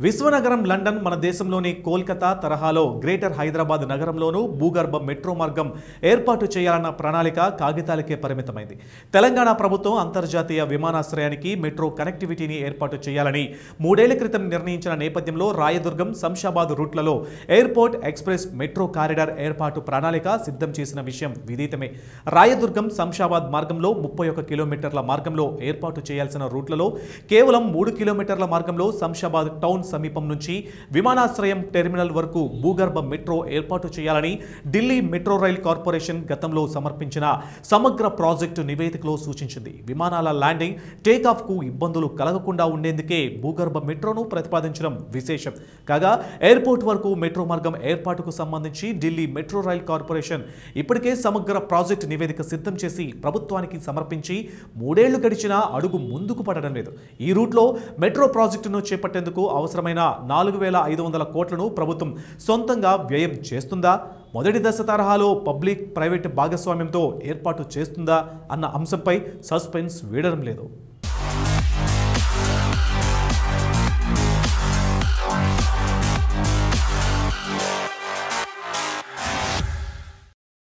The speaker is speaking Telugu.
విశ్వనగరం లండన్ మన దేశంలోని కోల్కతా తరహాలో గ్రేటర్ హైదరాబాద్ నగరంలోనూ భూగర్భ మెట్రో మార్గం ఏర్పాటు చేయాలన్న ప్రణాళిక కాగితాలకే పరిమితమైంది తెలంగాణ ప్రభుత్వం అంతర్జాతీయ విమానాశ్రయానికి మెట్రో కనెక్టివిటీని ఏర్పాటు చేయాలని మూడేళ్ల క్రితం నిర్ణయించిన నేపథ్యంలో రాయదుర్గం శంషాబాద్ రూట్లలో ఎయిర్పోర్ట్ ఎక్స్ప్రెస్ మెట్రో కారిడార్ ఏర్పాటు ప్రణాళిక సిద్ధం చేసిన విషయం విదితమే రాయదుర్గం శంషాబాద్ మార్గంలో ముప్పై ఒక కిలోమీటర్ల మార్గంలో ఏర్పాటు చేయాల్సిన రూట్లలో కేవలం మూడు కిలోమీటర్ల మార్గంలో శంషాబాద్ టౌన్ సమీపం నుంచి విమానాశ్రయం టెర్మినల్ వరకు భూగర్భ మెట్రో ఏర్పాటు చేయాలని ఢిల్లీ మెట్రో రైల్ కార్పొరేషన్ గతంలో సమర్పించిన సమగ్ర ప్రాజెక్టు నివేదికలో సూచించింది విమానాల ల్యాండింగ్ టేకాఫ్కు ఇబ్బందులు కలగకుండా ఉండేందుకే భూగర్భ మెట్రోను ప్రతిపాదించడం విశేషం కాగా ఎయిర్పోర్ట్ వరకు మెట్రో మార్గం ఏర్పాటుకు సంబంధించి ఢిల్లీ మెట్రో రైల్ కార్పొరేషన్ ఇప్పటికే సమగ్ర ప్రాజెక్టు నివేదిక సిద్ధం చేసి ప్రభుత్వానికి సమర్పించి మూడేళ్లు గడిచినా అడుగు ముందుకు పడడం లేదు ఈ రూట్లో మెట్రో ప్రాజెక్టును చేపట్టేందుకు అవసరమైన నాలుగు వేల ఐదు వందల కోట్లను ప్రభుత్వం సొంతంగా వ్యయం చేస్తుందా మొదటి దశ తరహాలో పబ్లిక్ ప్రైవేట్ భాగస్వామ్యంతో ఏర్పాటు చేస్తుందా అన్న అంశంపై సస్పెన్స్ వీడడం లేదు